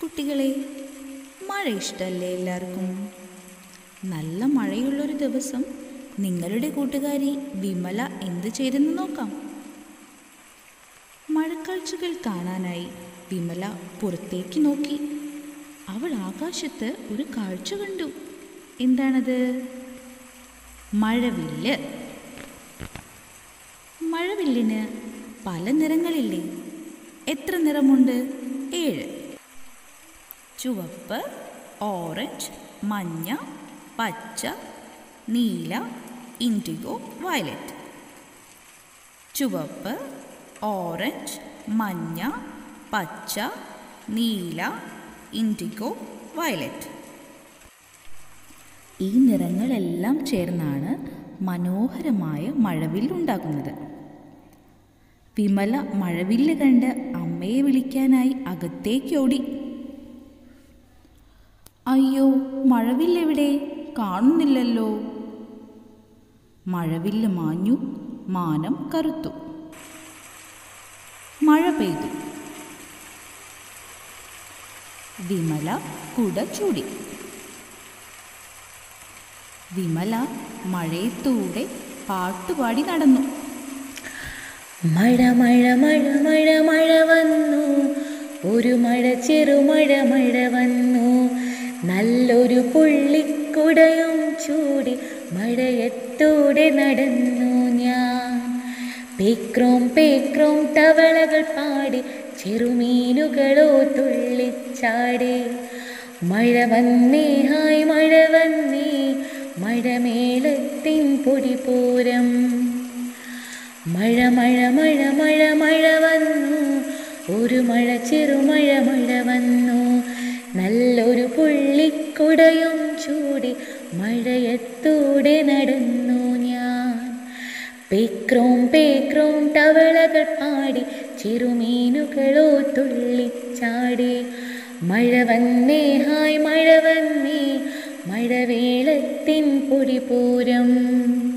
കുട്ടികളെ മഴ ഇഷ്ടമല്ലേ എല്ലാവർക്കും നല്ല മഴയുള്ളൊരു ദിവസം നിങ്ങളുടെ കൂട്ടുകാരി വിമല എന്ത് ചെയ്തെന്ന് നോക്കാം മഴക്കാഴ്ചകൾ കാണാനായി വിമല പുറത്തേക്ക് നോക്കി അവൾ ആകാശത്ത് ഒരു കാഴ്ച കണ്ടു എന്താണത് മഴവില്ല് മഴവില്ലിന് പല നിറങ്ങളില്ലേ എത്ര നിറമുണ്ട് ഏഴ് ചുവപ്പ് ഓറഞ്ച് മഞ്ഞ പച്ച നീല ഇൻഡിഗോ വയലറ്റ് ചുവപ്പ് ഓറഞ്ച് മഞ്ഞ പച്ച നീല ഇൻഡിഗോ വയലറ്റ് ഈ നിറങ്ങളെല്ലാം ചേർന്നാണ് മനോഹരമായ മഴവില്ലുണ്ടാക്കുന്നത് വിമല മഴവില്ല് കണ്ട് അമ്മയെ വിളിക്കാനായി അകത്തേക്കോടി അയ്യോ മഴവില്ലെവിടെ കാണുന്നില്ലല്ലോ മഴവില്ല് മാഞ്ഞു മാനം കറുത്തു മഴ പെയ്തു വിമല കുട ചൂടി വിമല മഴയത്തൂടെ പാട്ടുപാടി നടന്നു മഴ മഴ മഴ മഴ മഴ വന്നു ഒരു മഴ ചെറുമഴ മഴ വന്നു നല്ലൊരു പുള്ളിക്കുടയും ചൂടി മഴയത്തൂടെ നടന്നു ഞാൻ പേക്രോം പേക്രോം തവളകൾ പാടി ചെറുമീനുകളോ തുള്ളിച്ചാടി മഴ വന്നേ ഹായ് മഴ വന്നേ മഴമേളത്തിൻ പൊടിപൂരം മഴ മഴ മഴ മഴ മഴ വന്നു ഒരു മഴ ചെറുമഴ മഴ വന്നു നല്ലൊരു പുള്ളിക്കുടയും ചൂടി മഴയത്തൂടെ നടന്നു ഞാൻ പേക്രോം പേക്രോം തവളകൾ പാടി ചെറുമീനുകളോ തുള്ളിച്ചാടി മഴ വന്നേ ഹായ് മഴ വന്നേ മഴവേളത്തിൻ പൊടിപൂരം